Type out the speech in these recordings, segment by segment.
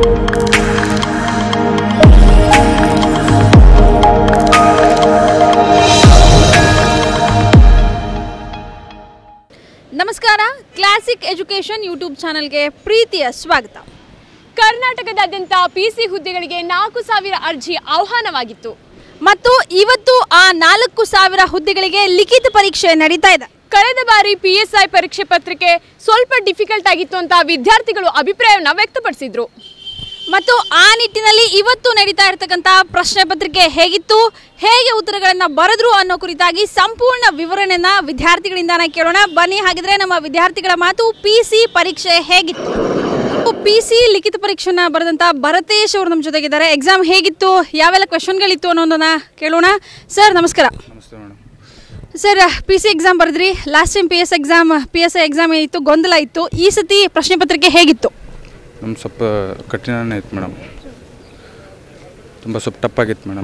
ನಮಸ್ಕಾರ classic education YouTube ಚಾನಲ್ಗೆ ಪ್ರೀತಿಯ ಸ್ವಾಗತ ಕರ್ನಾಟಕದಾದ್ಯಂತ ಪಿಸಿ ಹುದ್ದೆಗಳಿಗೆ ನಾಲ್ಕು ಸಾವಿರ ಅರ್ಜಿ ಆಹ್ವಾನವಾಗಿತ್ತು ಮತ್ತು ಇವತ್ತು ಆ ನಾಲ್ಕು ಸಾವಿರ ಹುದ್ದೆಗಳಿಗೆ ಲಿಖಿತ ಪರೀಕ್ಷೆ ನಡೀತಾ ಇದೆ ಕಳೆದ ಬಾರಿ ಪಿ ಎಸ್ ಐ ಪರೀಕ್ಷೆ ಪತ್ರಿಕೆ ಸ್ವಲ್ಪ ಡಿಫಿಕಲ್ಟ್ ಆಗಿತ್ತು ಅಂತ ವಿದ್ಯಾರ್ಥಿಗಳು ಅಭಿಪ್ರಾಯವನ್ನ ವ್ಯಕ್ತಪಡಿಸಿದ್ರು ಮತ್ತು ಆ ನಿಟ್ಟಿನಲ್ಲಿ ಇವತ್ತು ನಡೀತಾ ಇರತಕ್ಕಂಥ ಪ್ರಶ್ನೆ ಪತ್ರಿಕೆ ಹೇಗಿತ್ತು ಹೇಗೆ ಉತ್ತರಗಳನ್ನು ಬರೆದ್ರು ಅನ್ನೋ ಕುರಿತಾಗಿ ಸಂಪೂರ್ಣ ವಿವರಣೆನ ವಿದ್ಯಾರ್ಥಿಗಳಿಂದಾನೇ ಕೇಳೋಣ ಬನ್ನಿ ಹಾಗಿದ್ರೆ ನಮ್ಮ ವಿದ್ಯಾರ್ಥಿಗಳ ಮಾತು ಪಿ ಸಿ ಪರೀಕ್ಷೆ ಹೇಗಿತ್ತು ಪಿ ಸಿ ಲಿಖಿತ ಪರೀಕ್ಷೆನ ಬರೆದಂಥ ಭರತೇಶ್ ಅವರು ನಮ್ಮ ಜೊತೆಗಿದ್ದಾರೆ ಎಕ್ಸಾಮ್ ಹೇಗಿತ್ತು ಯಾವೆಲ್ಲ ಕ್ವೆಶನ್ಗಳಿತ್ತು ಅನ್ನೋದನ್ನ ಕೇಳೋಣ ಸರ್ ನಮಸ್ಕಾರ ನಮಸ್ತೆ madam sir P C exam ಬರೆದ್ರಿ last time P S exam P S I exam ಇತ್ತು ಗೊಂದಲ ಇತ್ತು ಈ ಸತಿ ಪ್ರಶ್ನೆ ಪತ್ರಿಕೆ ಹೇಗಿತ್ತು ನಮ್ಮ ಸ್ವಲ್ಪ ಕಠಿಣನೇ ಇತ್ತು ಮೇಡಮ್ ತುಂಬ ಸ್ವಲ್ಪ ಟಪ್ ಆಗಿತ್ತು ಮೇಡಮ್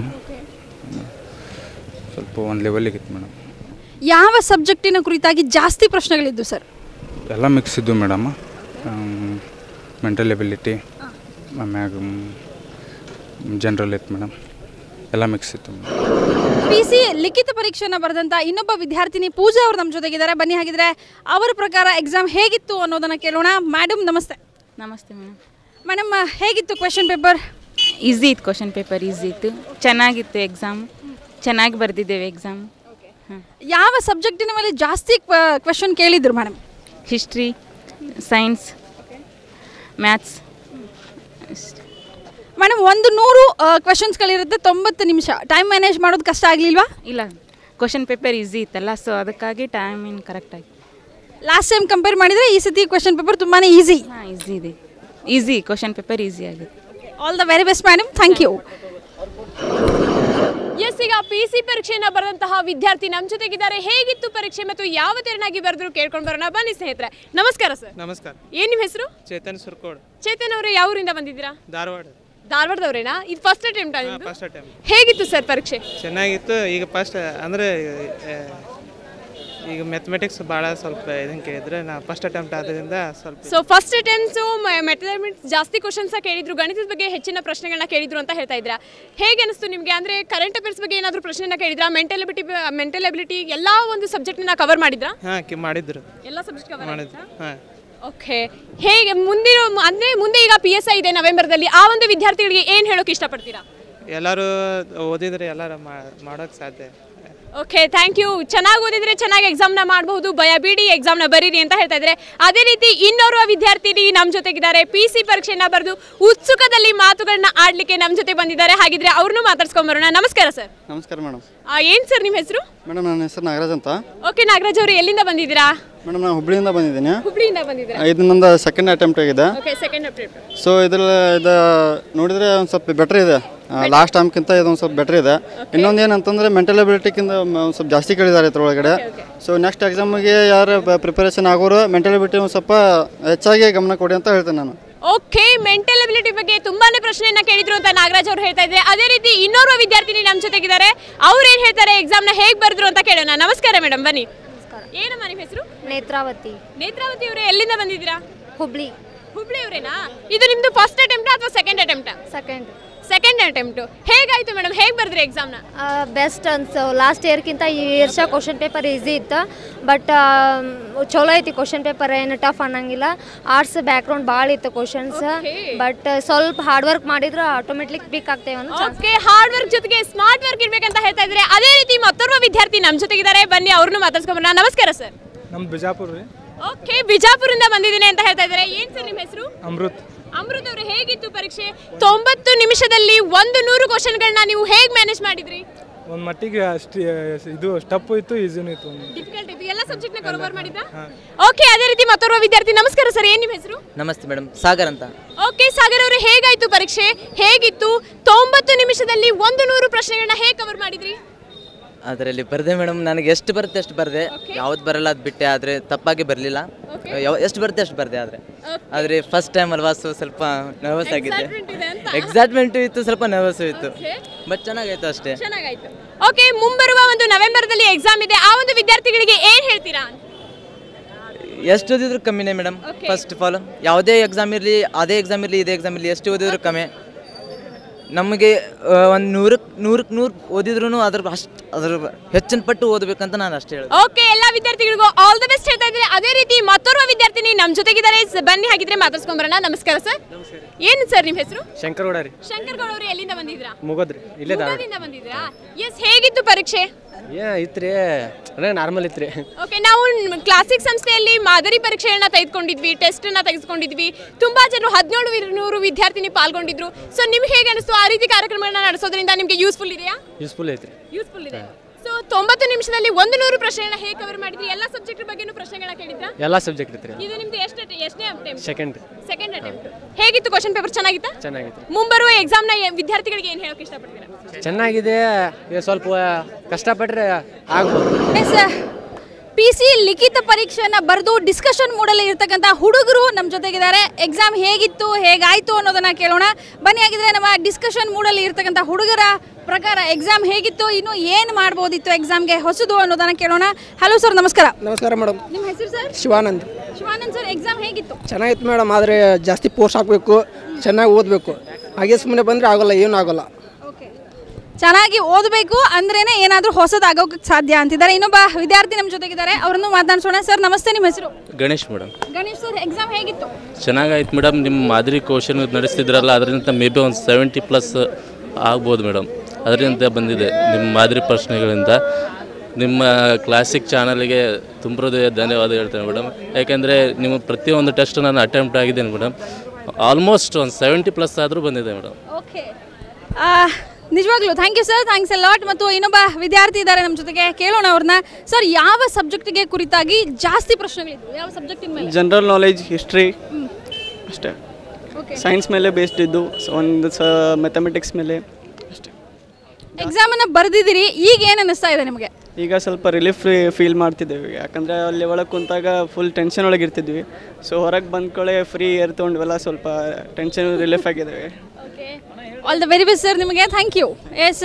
ಸ್ವಲ್ಪ ಒಂದು ಲೆವೆಲಿಗಿತ್ತು ಮೇಡಮ್ ಯಾವ ಸಬ್ಜೆಕ್ಟಿನ ಕುರಿತಾಗಿ ಜಾಸ್ತಿ ಪ್ರಶ್ನೆಗಳಿದ್ದು ಸರ್ ಎಲ್ಲ ಮಿಕ್ಸ್ ಇದ್ದು ಮೇಡಮ್ ಮೆಂಟಲ್ ಎಬಿಲಿಟಿ ಆಮ್ಯಾಗ ಜನ್ರಲ್ ಇತ್ತು ಮೇಡಮ್ ಎಲ್ಲ ಮಿಕ್ಸ್ ಇತ್ತು ಮೇಡಮ್ ಪಿ ಸಿ ಲಿಖಿತ ಪರೀಕ್ಷೆನ ಬರೆದಂಥ ಇನ್ನೊಬ್ಬ ವಿದ್ಯಾರ್ಥಿನಿ ಪೂಜಾ ಅವರು ನಮ್ಮ ಜೊತೆಗಿದ್ದಾರೆ ಬನ್ನಿ ಹಾಗಿದ್ರೆ ಅವರ ಪ್ರಕಾರ ಎಕ್ಸಾಮ್ ಹೇಗಿತ್ತು ಅನ್ನೋದನ್ನ ಕೇಳೋಣ ಮೇಡಮ್ ನಮಸ್ತೆ ನಮಸ್ತೆ ಮೇಡಮ್ ಮೇಡಮ್ ಹೇಗಿತ್ತು ಕ್ವೆಶನ್ ಪೇಪರ್ ಈಸಿ ಇತ್ತು ಕ್ವಶನ್ ಪೇಪರ್ ಈಸಿ ಇತ್ತು ಚೆನ್ನಾಗಿತ್ತು ಎಕ್ಸಾಮ್ ಚೆನ್ನಾಗಿ ಬರೆದಿದ್ದೇವೆ ಎಕ್ಸಾಮ್ ಹಾಂ ಯಾವ ಸಬ್ಜೆಕ್ಟಿನ ಮೇಲೆ ಜಾಸ್ತಿ ಕ್ವೆಶನ್ ಕೇಳಿದ್ರು madam history science maths madam ಒಂದು ನೂರು ಕ್ವೆಶನ್ಸ್ಗಳಿರುತ್ತೆ ತೊಂಬತ್ತು ನಿಮಿಷ ಟೈಮ್ ಮ್ಯಾನೇಜ್ ಮಾಡೋದು ಕಷ್ಟ ಆಗಲಿಲ್ವಾ ಇಲ್ಲ ಕ್ವಶನ್ ಪೇಪರ್ ಈಸಿ ಇತ್ತಲ್ಲ ಸೊ ಅದಕ್ಕಾಗಿ ಟೈಮ್ ಇನ್ ಕರೆಕ್ಟಾಗಿ ಲಾಸ್ಟ್ ಟೈಮ್ ಕಂಪೇರ್ ಮಾಡಿದರೆ ಈ ಸತಿ ಕ್ವೆಶನ್ ಪೇಪರ್ ತುಂಬಾ ಈಸಿ ಹಾಂ ಈಸಿ ಇದೆ ಈಸಿ ಕ್ವಶನ್ ಪೇಪರ್ ಈಸಿ ಆಗಿದೆ all the very best madam thank you yes ಈಗ ಪಿ ಸಿ ಪರೀಕ್ಷೆಯನ್ನ ಬರೆದಂತಹ ವಿದ್ಯಾರ್ಥಿ ನಮ್ಮ ಜೊತೆಗಿದ್ದಾರೆ ಹೇಗಿತ್ತು ಪರೀಕ್ಷೆ ಮತ್ತು ಯಾವ ತೆರನಾಗಿ ಬರೆದ್ರು ಕೇಳ್ಕೊಂಡು ಬರೋಣ ಬನ್ನಿ ಸ್ನೇಹಿತರೆ ನಮಸ್ಕಾರ ಸರ್ ನಮಸ್ಕಾರ ಏನ್ ನಿಮ್ಮ ಹೆಸರು ಚೇತನ್ ಸುರ್ಕೋಡ್ ಚೇತನ್ ಅವರೇ ಯಾವ ಊರಿಂದ ಬಂದಿದ್ದೀರಾ ಧಾರವಾಡ ಧಾರವಾಡದವರೇನಾ ಇದು ಫಸ್ಟ್ ಅಟೆಂಪ್ಟ್ ಆಗಿದ್ದು ಫಸ್ಟ್ ಟೈಮ್ ಹೇಗಿತ್ತು ಸರ್ ಪರೀಕ್ಷೆ ಚೆನ್ನಾಗಿತ್ತು ಈಗ ಫಸ್ಟ್ ಅಂದರೆ ಈಗ ಮ್ಯಾಥಮೆಟಿಕ್ಸ್ ಭಾಳ ಸ್ವಲ್ಪ ಇದನ್ನು ಕೇಳಿದ್ರೆ ನಾ ಫಸ್ಟ್ ಅಟೆಂಪ್ಟ್ ಆದ್ದರಿಂದ ಸ್ವಲ್ಪ ಸೊ ಫಸ್ಟ್ ಅಟೆಂಪ್ಟ್ಸು ಮೆಥಮೆಟಿಕ್ಸ್ ಜಾಸ್ತಿ ಕ್ವಶನ್ಸ್ ಕೇಳಿದ್ರು ಗಣಿತದ ಬಗ್ಗೆ ಹೆಚ್ಚಿನ ಪ್ರಶ್ನೆಗಳನ್ನ ಕೇಳಿದ್ರು ಅಂತ ಹೇಳ್ತಾ ಇದ್ದೀರಾ ಹೇಗೆ ಅನಿಸ್ತು ನಿಮಗೆ ಅಂದರೆ ಕರೆಂಟ್ ಅಫೇರ್ಸ್ ಬಗ್ಗೆ ಏನಾದರೂ ಪ್ರಶ್ನೆನ ಕೇಳಿದ್ರಾ ಮೆಂಟಲ್ ಎಬಿಲಿಟಿ ಮೆಂಟಲ್ ಎಬಿಲಿಟಿ ಎಲ್ಲ ಒಂದು ಸಬ್ಜೆಕ್ಟ್ನ ಕವರ್ ಮಾಡಿದ್ರಾ ಹಾಂ ಕಿ ಮಾಡಿದ್ರು ಎಲ್ಲ ಸಬ್ಜೆಕ್ಟ್ ಕವರ್ ಮಾಡಿದ್ರು ಹಾಂ ಓಕೆ ಹೇಗೆ ಮುಂದಿನ ಅಂದರೆ ಮುಂದೆ ಈಗ ಪಿ ಎಸ್ ಐ ಇದೆ ನವೆಂಬರ್ದಲ್ಲಿ ಆ ಒಂದು ವಿದ್ಯಾರ್ಥಿಗಳಿಗೆ ಏನು ಹೇಳೋಕೆ ಇಷ್ಟಪಡ್ತೀರಾ ಎಲ್ಲರೂ ಓದಿದ್ರೆ ಎಲ್ಲರೂ ಮಾಡೋಕ್ಕೆ ಸಾಧ್ಯ ಓಕೆ ಥ್ಯಾಂಕ್ ಯು ಚೆನ್ನಾಗಿ ಓದಿದ್ರೆ ಚೆನ್ನಾಗಿ ಎಕ್ಸಾಮ್ನ ಮಾಡಬಹುದು ಭಯ ಬೀಡಿ ಎಕ್ಸಾಮ್ನ ಬರೀರಿ ಅಂತ ಹೇಳ್ತಾ ಇದ್ದಾರೆ ಅದೇ ರೀತಿ ಇನ್ನೋರ್ವ ವಿದ್ಯಾರ್ಥಿನಿ ನಮ್ಮ ಜೊತೆಗಿದ್ದಾರೆ ಪಿ ಸಿ ಪರೀಕ್ಷೆಯನ್ನ ಬರೆದು ಉತ್ಸುಕದಲ್ಲಿ ಮಾತುಗಳನ್ನ ಆಡ್ಲಿಕ್ಕೆ ನಮ್ಮ ಜೊತೆ ಬಂದಿದ್ದಾರೆ ಹಾಗಿದ್ರೆ ಅವ್ರನ್ನೂ ಮಾತಾಡ್ಸ್ಕೊಂಬರೋಣ ನಮಸ್ಕಾರ ಸರ್ ನಮಸ್ಕಾರ ಮೇಡಮ್ ಏನು ಸರ್ ನಿಮ್ಮ ಹೆಸರು ಮೇಡಮ್ ನನ್ನ ಹೆಸರು ನಾಗರಾಜ್ ಅಂತ ಓಕೆ ನಾಗರಾಜ್ ಅವರು ಎಲ್ಲಿಂದ ಬಂದಿದ್ದೀರಾ ಮೇಡಮ್ ನಾನು ಹುಬ್ಳಿಯಿಂದ ಬಂದಿದ್ದೀನಿ ಹುಬ್ಳಿಯಿಂದ ಬಂದಿದ್ದೀರಾ ಇದು ನಂದು ಸೆಕೆಂಡ್ ಅಟೆಂಪ್ಟ್ ಆಗಿದೆ ಓಕೆ ಸೆಕೆಂಡ್ ಅಪ್ಡೇಟ್ ಸೊ ಇದ್ರಲ್ಲಿ ಇದು ನೋಡಿದರೆ ಒಂದು ಸ್ವಲ್ಪ ಬೆಟ್ರ್ ಇದೆ ಲಾಸ್ಟ್ ಟೈಮ್ಗಿಂತ ಇದೊಂದು ಸ್ವಲ್ಪ ಬೆಟ್ರ್ ಇದೆ ಇನ್ನೊಂದು ಏನಂತಂದರೆ ಮೆಂಟಲ್ ಎಬಿಲಿಟಿಗಿಂತ ಒಂದು ಸ್ವಲ್ಪ ಜಾಸ್ತಿ ಕೇಳಿದ್ದಾರೆ ಇದ್ರೊಳಗಡೆ ಸೊ ನೆಕ್ಸ್ಟ್ ಎಕ್ಸಾಮಿಗೆ ಯಾರು ಪ್ರಿಪರೇಷನ್ ಆಗೋರು ಮೆಂಟಲ್ ಎಬಿಲಿಟಿ ಒಂದು ಸ್ವಲ್ಪ ಹೆಚ್ಚಾಗಿ ಗಮನ ಕೊಡಿ ಅಂತ ಹೇಳ್ತೇನೆ ನಾನು ಓಕೆ ಮೆಂಟಲ್ ಅಬಿಲಿಟಿ ಬಗ್ಗೆ ತುಂಬಾನೇ ಪ್ರಶ್ನೆಯನ್ನ ಕೇಳಿದ್ರು ಅಂತ ನಾಗರಾಜ್ ಅವರು ಹೇಳ್ತಾ ಇದ್ದಾರೆ ಅದೇ ರೀತಿ ಇನ್ನೋರ್ವ ವಿದ್ಯಾರ್ಥಿನಿ ನಮ್ಮ ಜೊತೆಗಿದ್ದಾರೆ ಅವ್ರು ಏನ್ ಹೇಳ್ತಾರೆ ಎಕ್ಸಾಮ್ನ ಹೇಗ್ ಬರೆದ್ರು ಅಂತ ಕೇಳೋಣ ನಮಸ್ಕಾರ ಮೇಡಮ್ ಬನ್ನಿ ಏನಮ್ಮ ನಿಮ್ಮ ಹೆಸರು ನೇತ್ರಾವತಿ ನೇತ್ರಾವತಿ ಅವರೇ ಎಲ್ಲಿಂದ ಬಂದಿದ್ದೀರಾ ಹುಬ್ಳಿ ಹುಬ್ಳಿ ಅವರೇನಾ ಇದು ನಿಮ್ದು ಫಸ್ಟ್ ಅಟೆಂಪ್ಟ್ ಅಥವಾ second attempt second second attempt ಹೇಗಾಯ್ತು ಮೇಡಮ್ ಹೇಗ್ ಬರ್ದ್ರಿ ಎಕ್ಸಾಮ್ನ ಬೆಸ್ಟ್ ಅನ್ಸು ಲಾಸ್ಟ್ ಇಯರ್ಕಿಂತ ಈ ವರ್ಷ ಕ್ವಶನ್ ಪೇಪರ್ ಈಸಿ ಇತ್ತು ಬಟ್ ಚಲೋ ಐತಿ ಕ್ವಶನ್ ಪೇಪರ್ ಏನು ಟಫ್ ಅನ್ನಂಗಿಲ್ಲ ಆರ್ಟ್ಸ್ ಬ್ಯಾಕ್ಗ್ರೌಂಡ್ ಭಾಳ ಇತ್ತು ಕ್ವಶನ್ಸ್ ಬಟ್ ಸ್ವಲ್ಪ ಹಾರ್ಡ್ ವರ್ಕ್ ಮಾಡಿದ್ರೆ ಆಟೋಮೆಟಿಕ್ ಪಿಕ್ ಆಗ್ತೇವೆ ಅನ್ನೋ ಚಾನ್ಸ್ ಓಕೆ ಹಾರ್ಡ್ ವರ್ಕ್ ಜೊತೆಗೆ ಸ್ಮಾರ್ಟ್ ವರ್ಕ್ ಇರ್ಬೇಕಂತ ಹೇಳ್ತಾ ಇದ್ದಾರೆ ಅದೇ ರೀತಿ ಮತ್ತೋರ್ವ ವಿದ್ಯಾರ್ಥಿ ನಮ್ಮ ಜೊತೆಗಿದ್ದಾರೆ ಬನ್ನಿ ಅವ್ರನ್ನು ಮಾತಾಡ್ಸ್ಕೊಂಬರೋಣ ನಮಸ್ಕಾರ ಸರ್ ನಮ್ದು ಬಿಜಾಪುರ ರೀ ಓಕೆ ಬಿಜಾಪುರಿಂದ ಬಂದಿದ್ದೀನಿ ಅಂತ ಹೇಳ್ತಾ ಇದ್ದಾರೆ ಏನ್ ಸರ್ ನಿಮ್ಮ ಹೆಸರು ಅಮೃತ್ ಅಮೃತ್ ಅವರು ಹೇಗಿತ್ತು ಪರೀಕ್ಷೆ ತೊಂಬತ್ತು ನಿಮಿಷದಲ್ಲಿ ಒಂದು ನೂರು ಕ್ವಶನ್ಗಳನ್ನ ನೀವು ಹೇಗೆ ಮ್ಯಾನೇಜ್ ಮಾಡಿದ್ರಿ ಒಂದು ಮಟ್ಟಿಗೆ ಅಷ್ಟು ಇದು ಸ್ಟಪ್ಪು ಇತ್ತು ಈಸಿನೂ ಇತ್ತು ಒಂದು ಡಿಫಿಕಲ್ಟ್ ಇತ್ತು ಎಲ್ಲ ಸಬ್ಜೆಕ್ಟ್ನ ಕವರ್ ಮಾಡಿದ್ರಾ ಓಕೆ ಅದೇ ರೀತಿ ಮತ್ತೋರ್ವ ವಿದ್ಯಾರ್ಥಿ ನಮಸ್ಕಾರ ಸರ್ ಏನ್ ನಿಮ್ಮ ಹೆಸರು ನಮಸ್ತೆ ಮೇಡಮ್ ಸಾಗರ್ ಅಂತ ಓಕೆ ಸಾಗರ್ ಅವರು ಹೇಗಾಯ್ತು ಪರೀಕ್ಷೆ ಹೇಗಿತ್ತು ತೊಂಬತ್ತು ನಿಮಿಷದಲ್ಲಿ ಒಂದು ನೂರು ಪ್ರಶ್ನೆಗಳನ್ನ ಹೇಗೆ ಕವರ್ ಮಾಡಿದ್ರಿ ಅದರಲ್ಲಿ ಬರದೆ ಮೇಡಮ್ ನನಗೆ ಎಷ್ಟು ಬರುತ್ತೆ ಅಷ್ಟು ಬರದೆ ಯಾವ್ದು ಬರಲ್ಲ ಅದು ಬಿಟ್ಟೆ ಆದರೆ ತಪ್ಪಾಗಿ ಬರಲಿಲ್ಲ ಎಷ್ಟು ಬರುತ್ತೆ ಅಷ್ಟು ಬರದೆ ಆದರೆ ಆದರೆ ಫಸ್ಟ್ ಟೈಮ್ ಅಲ್ವಾ ಸೊ ಸ್ವಲ್ಪ ನರ್ವಸ್ ಆಗಿದ್ದೆ ಎಕ್ಸೈಟ್ಮೆಂಟು ಇತ್ತು ಸ್ವಲ್ಪ ನರ್ವಸ್ಸು ಇತ್ತು ಬಟ್ ಚೆನ್ನಾಗಾಯ್ತು ಅಷ್ಟೇ ಚೆನ್ನಾಗಾಯ್ತು ಓಕೆ ಮುಂಬರುವ ಒಂದು ನವೆಂಬರ್ದಲ್ಲಿ ಎಕ್ಸಾಮ್ ಇದೆ ಆ ಒಂದು ವಿದ್ಯಾರ್ಥಿಗಳಿಗೆ ಏನ್ ಹೇಳ್ತೀರಾ ಎಷ್ಟು ಓದಿದ್ರು ಕಮ್ಮಿನೇ ಮೇಡಮ್ ಫಸ್ಟ್ ಆಫ್ ಆಲ್ ಯಾವುದೇ ಎಕ್ಸಾಮ್ ಇರಲಿ ಅದೇ ಎಕ್ಸಾಮ್ ಇರಲಿ ಇದೇ ಎಕ್ಸಾಮ್ ಇರಲಿ ಎಷ್ಟು ಓದಿದ್ರು ಕಮ್ಮಿ ನಮಗೆ ಒಂದು ನೂರಕ್ಕೆ ನೂರಕ್ಕೆ ನೂರು ಓದಿದ್ರು ಅದ್ರ ಅಷ್ಟು ಅದ್ರ ಹೆಚ್ಚಿನ ಪಟ್ಟು ಓದಬೇಕಂತ ನಾನು ಅಷ್ಟೇ ಹೇಳೋದು ಓಕೆ ಎಲ್ಲ ವಿದ್ಯಾರ್ಥಿಗಳಿಗೂ ಆಲ್ ದ ಬೆಸ್ಟ್ ಹೇಳ್ತಾ ಇದ್ರೆ ಅದೇ ರೀತಿ ಮತ್ತೋರ್ವ ವಿದ್ಯಾರ್ಥಿನಿ ನಮ್ಮ ಜೊತೆಗಿದ್ದಾರೆ ಸ- ಬನ್ನಿ ಹಾಗಿದ್ರೆ ಮಾತಾಡ್ಸ್ಕೊಂಬರೋಣ ನಮಸ್ಕಾರ ಸರ್ ಏನು ಸರ್ ನಿಮ್ಮ ಹೆಸರು ಶಂಕರಗೌಡ ರೀ ಶಂಕರ್ ಗೌಡ ಅವರು ಎಲ್ಲಿಂದ ಬಂದಿದ್ರಾ ಮುಗದ್ರಿ ಇಲ್ಲೇ ದಾರ ಮುಗದಿಂದ ಬಂದಿದ್ರಾ ಎಸ್ ಹೇಗಿತ್ತು ಪರೀಕ್ಷೆ ಏ ಐತ್ರಿ ಅದೇ ನಾರ್ಮಲ್ ಐತ್ರಿ ಓಕೆ ನಾವು ಕ್ಲಾಸಿಕ್ ಸಂಸ್ಥೆಯಲ್ಲಿ ಮಾದರಿ ಪರೀಕ್ಷೆಗಳನ್ನ ತೆಗೆದುಕೊಂಡಿದ್ವಿ ಟೆಸ್ಟನ್ನ ತೆಗೆದುಕೊಂಡಿದ್ವಿ ತುಂಬಾ ಜನರು ಹದಿನೇಳು ನೂರು ವಿದ್ಯಾರ್ಥಿನಿ ಪಾಲ್ಗೊಂಡಿದ್ರು ಸೊ ನಿಮ್ಗೆ ಹೇಗೆ ಅನಿಸ್ತು ಆ ರೀತಿ ಕಾರ್ಯಕ್ರಮಗಳನ್ನ ನಡೆಸೋದ್ರಿಂದ ನಿಮಗೆ ಯೂಸ್ಫುಲ್ ಇದೆಯಾ ಯೂಸ್ಫುಲ್ ಐತ್ರಿ ಯೂಸ್ಫುಲ್ ಇದೆ ಸೊ ತೊಂಬತ್ತು ನಿಮಿಷದಲ್ಲಿ ಒಂದು ನೂರು ಪ್ರಶ್ನೆಗಳನ್ನ ಹೇಗೆ ಕವರ್ ಮಾಡಿದ್ರಿ ಎಲ್ಲ ಸಬ್ಜೆಕ್ಟ್ ಬಗ್ಗೆನೂ ಪ್ರಶ್ನೆಗಳನ್ನ ಕೇಳಿದ್ರಾ ಎಲ್ಲ ಸಬ್ಜೆಕ್ಟ್ ಐತ್ರಿ ಇದು ನಿಮ್ದು ಎಷ್ಟು ಎಷ್ಟನೇ ಅಟೆಂಪ್ಟ್ ಸೆಕೆಂಡ್ ಸೆಕೆಂಡ್ ಅಟೆಂಪ್ಟ್ ಹೇಗಿತ್ತು ಕ್ವಶನ್ ಪೇಪರ್ ಚೆನ್ನಾಗಿತ್ತಾ ಚೆನ್ನಾಗೈತ್ರಿ ಮುಂಬರುವ ಎಕ್ಸಾಮ್ನ ವಿದ್ಯಾರ್ಥಿಗಳಿಗೆ ಏನು ಹೇಳೋಕೆ ಇಷ್ಟಪಡ್ತೀರಾ ಚೆನ್ನಾಗಿದೆ ಇದು ಸ್ವಲ್ಪ ಕಷ್ಟಪಟ್ರೆ ಆಗ್ಬೋದು ಎಸ್ ಪಿ ಸಿ ಲಿಖಿತ ಪರೀಕ್ಷೆಯನ್ನ ಬರೆದು ಡಿಸ್ಕಷನ್ ಮೂಡಲ್ಲಿ ಇರ್ತಕ್ಕಂಥ ಹುಡುಗರು ನಮ್ಮ ಜೊತೆಗಿದ್ದಾರೆ ಎಕ್ಸಾಮ್ ಹೇಗಿತ್ತು ಹೇಗಾಯ್ತು ಅನ್ನೋದನ್ನ ಕೇಳೋಣ ಬನ್ನಿ ಆಗಿದ್ರೆ ನಮ್ಮ ಡಿಸ್ಕಷನ್ ಮೂಡಲ್ಲಿ ಇರ್ತಕ್ಕಂಥ ಹುಡುಗರ ಪ್ರಕಾರ ಎಕ್ಸಾಮ್ ಹೇಗಿತ್ತು ಇನ್ನು ಏನು ಮಾಡ್ಬೋದಿತ್ತು ಎಕ್ಸಾಮ್ಗೆ ಹೊಸದು ಅನ್ನೋದನ್ನ ಕೇಳೋಣ ಹಲೋ ಸರ್ ನಮಸ್ಕಾರ ನಮಸ್ಕಾರ ಮೇಡಮ್ ನಿಮ್ಮ ಹೆಸರು sir Shivanand Shivanand sir exam ಹೇಗಿತ್ತು ಚೆನ್ನಾಗಿತ್ತು ಮೇಡಮ್ ಆದರೆ ಜಾಸ್ತಿ ಪೋಸ್ಟ್ ಹಾಕಬೇಕು ಚೆನ್ನಾಗಿ ಓದಬೇಕು ಹಾಗೆ ಸುಮ್ಮನೆ ಬಂದರೆ ಆಗೋಲ್ಲ ಏನೂ ಆಗೋಲ್ಲ ಚೆನ್ನಾಗಿ ಓದಬೇಕು ಅಂದ್ರೇನೆ ಏನಾದರೂ ಹೊಸದಾಗೋಕೆ ಸಾಧ್ಯ ಅಂತಿದ್ದಾರೆ ಇನ್ನೊಬ್ಬ ವಿದ್ಯಾರ್ಥಿ ನಮ್ಮ ಜೊತೆಗಿದ್ದಾರೆ ಅವರನ್ನು ಮಾತನಾಡಿಸೋಣ ಸರ್ ನಮಸ್ತೆ ನಿಮ್ಮ ಹೆಸರು Ganesh madam Ganesh sir exam ಹೇಗಿತ್ತು ಚೆನ್ನಾಗಾಯ್ತು ಮೇಡಮ್ ನಿಮ್ಮ ಮಾದರಿ ಕ್ವಶನ್ ನಡೆಸ್ತಿದ್ರಲ್ಲ ಅದರಿಂದ ಮೇ ಬಿ ಒಂದು ಸೆವೆಂಟಿ ಪ್ಲಸ್ ಆಗ್ಬೋದು ಮೇಡಮ್ ಅದರಿಂದ ಬಂದಿದೆ ನಿಮ್ಮ ಮಾದರಿ ಪ್ರಶ್ನೆಗಳಿಂದ ನಿಮ್ಮ ಕ್ಲಾಸಿಕ್ ಚಾನಲ್ಗೆ ತುಂಬ ಹೃದಯ ಧನ್ಯವಾದ ಹೇಳ್ತೇನೆ ಮೇಡಮ್ ಯಾಕೆಂದರೆ ನಿಮ್ಮ ಪ್ರತಿಯೊಂದು ಟೆಸ್ಟ್ ನಾನು ಅಟೆಂಪ್ಟ್ ಆಗಿದ್ದೇನೆ ಮೇಡಮ್ ಆಲ್ಮೋಸ್ಟ್ ಒಂದು ಸೆವೆಂಟಿ ಪ್ಲಸ್ ಆದರೂ ಬಂದಿದೆ ಮೇಡಮ್ ಓಕೆ ನಿಜವಾಗ್ಲೂ thank you sir thanks a lot ಮತ್ತು ಇನ್ನೊಬ್ಬ ವಿದ್ಯಾರ್ಥಿ ಇದ್ದಾರೆ ನಮ್ಮ ಜೊತೆಗೆ ಕೇಳೋಣ ಅವ್ರನ್ನ ಸರ್ ಯಾವ ಸಬ್ಜೆಕ್ಟ್ಗೆ ಕುರಿತಾಗಿ ಜಾಸ್ತಿ ಪ್ರಶ್ನೆಗಳಿದ್ವು ಯಾವ ಸಬ್ಜೆಕ್ಟಿನ ಮೇಲೆ ಜನರಲ್ ನಾಲೆಜ್ ಹಿಸ್ಟ್ರಿ ಅಷ್ಟೇ Okay. ಸೈನ್ಸ್ ಮೇಲೆ ಬೇಸ್ಡ್ ಇದ್ದು ಸೊ ಒಂದು ಸ ಮ್ಯಾಥಮೆಟಿಕ್ಸ್ ಮೇಲೆ ಅಷ್ಟೇ ಎಕ್ಸಾಮನ್ನು ಬರೆದಿದ್ದೀರಿ ಈಗ ಏನು ಅನ್ನಿಸ್ತಾ ಇದೆ ನಿಮಗೆ ಈಗ ಸ್ವಲ್ಪ ರಿಲೀಫ್ ಫೀಲ್ ಮಾಡ್ತಿದ್ದೇವೆ ಯಾಕಂದರೆ ಅಲ್ಲಿ ಒಳಗೆ ಕುಂತಾಗ ಫುಲ್ ಟೆನ್ಷನ್ ಒಳಗೆ ಇರ್ತಿದ್ವಿ ಸೊ ಹೊರಗೆ ಬಂದ್ಕೊಳ್ಳೆ ಫ್ರೀ ಏರ್ ತೊಗೊಂಡ್ವಲ್ಲ ಸ್ವಲ್ಪ ಟೆನ್ಷನ್ ರಿಲೀಫ್ ಆಗಿದ್ದೇವೆ all the very best sir ನಿಮಗೆ thank you yes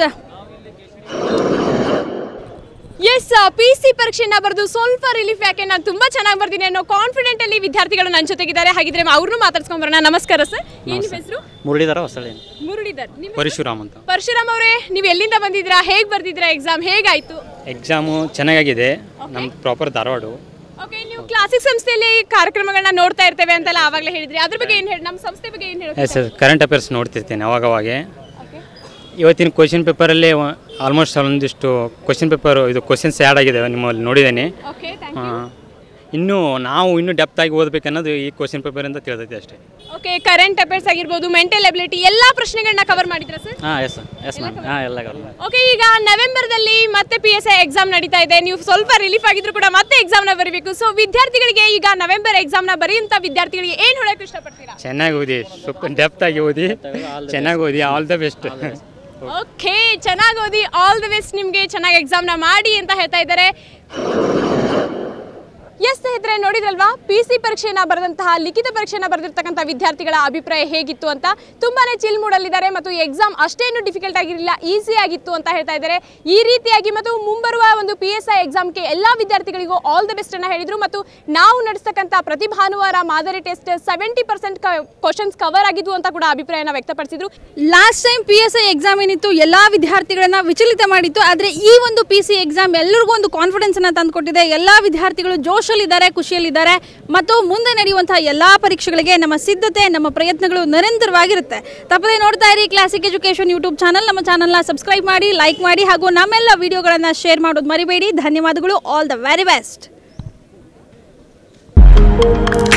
yes P C ಪರೀಕ್ಷೆನ ಬರೆದು ಸ್ವಲ್ಪ ರಿಲೀಫ್ ಯಾಕೆ ನಾನು ತುಂಬಾ ಚೆನ್ನಾಗಿ ಬರ್ತೀನಿ ಅನ್ನೋ ಕಾನ್ಫಿಡೆಂಟ್ ಅಲ್ಲಿ ವಿದ್ಯಾರ್ಥಿಗಳು ನನ್ನ ಜೊತೆಗಿದ್ದಾರೆ ಹಾಗಿದ್ರೆ ಅವ್ರನ್ನೂ ಮಾತಾಡ್ಸ್ಕೊಂಡ್ ಬರೋಣ ನಮಸ್ಕಾರ ಸರ್ ಏನು ನಿಮ್ಮ ಹೆಸರು ಮುರಳೀಧರ ಹೊಸಳ್ಳಿ ಮುರುಳಿಧರ್ ನಿಮ್ಮ ಪರಶುರಾಮ್ ಅಂತ ಪರಶುರಾಮ್ ಅವರೇ ನೀವು ಎಲ್ಲಿಂದ ಬಂದಿದ್ದೀರಾ ಹೇಗೆ ಬರ್ದಿದ್ದೀರಾ ಎಕ್ಸಾಮ್ ಹೇಗಾಯ್ತು ಎಕ್ಸಾಮು ಚೆನ್ನಾಗಿದೆ ನಮ್ಮ ಪ್ರಾಪರ್ ಧಾರವಾಡ ಓಕೆ ನೀವು ಕ್ಲಾಸಿಕ್ ಸಂಸ್ಥೆಯಲ್ಲಿ ಕಾರ್ಯಕ್ರಮಗಳನ್ನ ನೋಡ್ತಾ ಇರ್ತೇವೆ ಅಂತೆಲ್ಲ ಆವಾಗಲೇ ಹೇಳಿದ್ರಿ ಅದ್ರ ಬಗ್ಗೆ ಏನು ಹೇಳಿ ನಮ್ಮ ಸಂಸ್ಥೆ ಬಗ್ಗೆ ಏನು ಹೇಳಿ ಎಸ್ ಕರೆಂಟ್ ಅಫೇರ್ಸ್ ನೋಡ್ತಿರ್ತೀನಿ ಅವಾಗವಾಗೆ ಇವತ್ತಿನ ಕ್ವಶನ್ ಪೇಪರಲ್ಲಿ ಆಲ್ಮೋಸ್ಟ್ ಒಂದಿಷ್ಟು ಕ್ವಶನ್ ಪೇಪರ್ ಇದು ಕ್ವಶನ್ಸ್ ಆ್ಯಡ್ ಆಗಿದೆ ನಿಮ್ಮಲ್ಲಿ ನೋಡಿದ್ದೀನಿ ಓಕೆ ಆ, ಇನ್ನೂ ನಾವು ಇನ್ನೂ ಡೆಪ್ತ್ ಆಗಿ ಓದಬೇಕನ್ನೋದು ಈ ಕ್ವಶನ್ ಪೇಪರಿಂದ ತಿಳಿದೈತೆ ಅಷ್ಟೇ ಓಕೆ ಕರೆಂಟ್ ಅಫೇರ್ಸ್ ಆಗಿರ್ಬೋದು ಮೆಂಟಲ್ ಎಬಿಲಿಟಿ ಎಲ್ಲ ಪ್ರಶ್ನೆಗಳನ್ನ ಕವರ್ ಮಾಡಿದ್ರಾ ಸರ್ ಹಾಂ ಎಸ್ ಎಸ್ ಮ್ಯಾಮ್ ಹಾಂ ಎಲ್ಲ ಕವರ್ ಓಕೆ ಈಗ ನವೆಂಬರ್ದಲ್ಲಿ ಮತ್ತೆ ಪಿ ಎಸ್ ಐ ಎಕ್ಸಾಮ್ ನಡೀತಾ ಇದೆ ನೀವು ಸ್ವಲ್ಪ ರಿಲೀಫ್ ಆಗಿದ್ರು ಕೂಡ ಮತ್ತೆ ಎಕ್ಸಾಮ್ನ ಬರೀಬೇಕು ಸೊ ವಿದ್ಯಾರ್ಥಿಗಳಿಗೆ ಈಗ ನವೆಂಬರ್ ಎಕ್ಸಾಮ್ನ ಬರೆಯುವಂಥ ವಿದ್ಯಾರ್ಥಿಗಳಿಗೆ ಏನು ಹೇಳೋಕೆ ಇಷ್ಟಪಡ್ತೀರಾ ಚೆನ್ನಾಗಿ ಓದಿ ಸ್ವಲ್ಪ ಡೆಪ್ತ್ ಆಗಿ ಓದಿ ಚೆನ್ನಾಗಿ ಓದಿ ಆಲ್ ದ ಬೆಸ್ಟ್ ಓಕೆ ಚೆನ್ನಾಗಿ ಓದಿ ಆಲ್ ದ ಬೆಸ್ಟ್ ನಿಮಗೆ ಚೆನ್ನಾಗಿ ಎಕ್ಸಾಮ್ನ ಮಾಡಿ ಅಂತ ಹೇಳ್ತಾ ಇದ್ದಾರೆ ಎಸ್ ಸ್ನೇಹಿತರೆ ನೋಡಿದ್ರಲ್ವಾ ಪಿ ಸಿ ಪರೀಕ್ಷೆಯನ್ನ ಬರೆದಂತಹ ಲಿಖಿತ ಪರೀಕ್ಷೆಯನ್ನ ಬರೆದಿರ್ತಕ್ಕಂಥ ವಿದ್ಯಾರ್ಥಿಗಳ ಅಭಿಪ್ರಾಯ ಹೇಗಿತ್ತು ಅಂತ ತುಂಬಾನೇ ಚಿಲ್ ಮೂಡಲ್ಲಿದ್ದಾರೆ ಮತ್ತು ಎಕ್ಸಾಮ್ ಅಷ್ಟೇನು ಡಿಫಿಕಲ್ಟ್ ಆಗಿರಲಿಲ್ಲ ಈಸಿ ಆಗಿತ್ತು ಅಂತ ಹೇಳ್ತಾ ಇದ್ದಾರೆ ಈ ರೀತಿಯಾಗಿ ಮತ್ತು ಮುಂಬರುವ ಒಂದು ಪಿ ಎಸ್ ಐ ಎಕ್ಸಾಮ್ಗೆ ಎಲ್ಲ ವಿದ್ಯಾರ್ಥಿಗಳಿಗೂ ಆಲ್ ದ ಬೆಸ್ಟ್ ಅನ್ನ ಹೇಳಿದ್ರು ಮತ್ತು ನಾವು ನಡೆಸ್ತಕ್ಕಂಥ ಪ್ರತಿ ಭಾನುವಾರ ಮಾದರಿ test seventy percent questions cover ಆಗಿದ್ವು ಅಂತ ಕೂಡ ಅಭಿಪ್ರಾಯನ ವ್ಯಕ್ತಪಡಿಸಿದ್ರು last time P S I exam ಏನಿತ್ತು ಎಲ್ಲ ವಿದ್ಯಾರ್ಥಿಗಳನ್ನ ವಿಚಲಿತ ಮಾಡಿತ್ತು ಆದರೆ ಈ ಒಂದು ಪಿ ಸಿ ಎಕ್ಸಾಮ್ ಎಲ್ಲರಿಗೂ ಒಂದು ಕಾನ್ಫಿಡೆನ್ಸ್ ಅನ್ನ ತಂದುಕೊಟ್ಟಿದೆ ಎಲ್ಲ ವಿದ್ಯಾರ್ಥಿಗಳು ಜೋಶಲ್ಲಿದ್ದಾರೆ ಖುಷಿಯಲ್ಲಿದ್ದಾರೆ ಮತ್ತು ಮುಂದೆ ನಡೆಯುವಂತಹ ಎಲ್ಲ ಪರೀಕ್ಷೆಗಳಿಗೆ ನಮ್ಮ ಸಿದ್ಧತೆ ನಮ್ಮ ಪ್ರಯತ್ನಗಳು ನಿರಂತರವಾಗಿರುತ್ತೆ ತಪ್ಪದೆ ನೋಡ್ತಾ ಇರಿ ಕ್ಲಾಸಿಕ್ ಎಜುಕೇಶನ್ ಯೂಟ್ಯೂಬ್ ಚಾನಲ್ ನಮ್ಮ ಚಾನಲ್ನ ಸಬ್ಸ್ಕ್ರೈಬ್ ಮಾಡಿ ಲೈಕ್ ಮಾಡಿ ಹಾಗೂ ನಮ್ಮೆಲ್ಲ ವಿಡಿಯೋಗಳನ್ನು ಶೇರ್ ಮಾಡೋದು ಮರಿಬೇಡಿ ಧನ್ಯವಾದಗಳು ಆಲ್ ದ ವೆರಿ ಬೆಸ್ಟ್